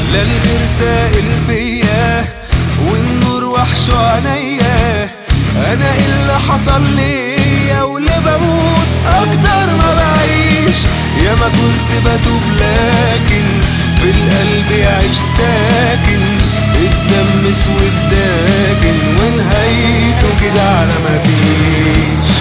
لا الغير سائل فيا والنور وحش عينيا انا إيه اللي حصل ليا واللي بموت اكتر ما بعيش يا ما كنت بتوب لكن في القلب يعيش ساكن الدم اسود داكن ونهايته كده على ما فيش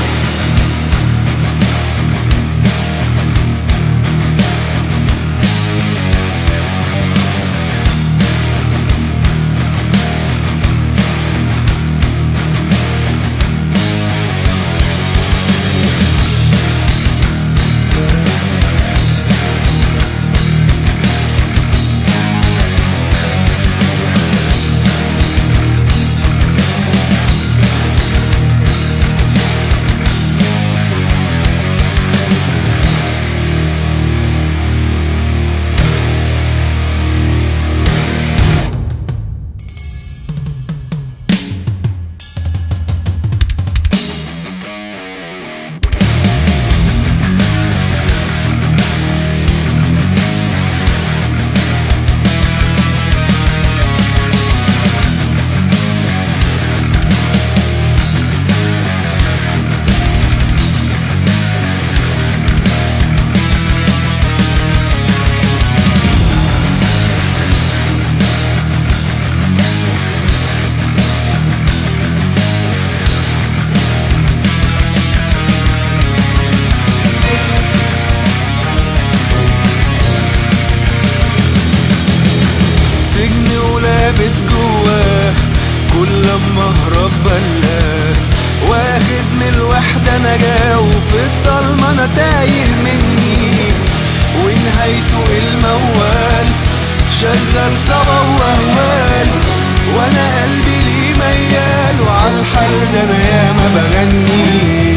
سجن ولابت جواه كل لما اهرب بلاه واخد من الوحدة نجاة وفي الضلمة انا تايه مني ونهايته الموال شغال صبا وهوال وانا قلبي ليه ميال وعالحال ده انا ياما بغني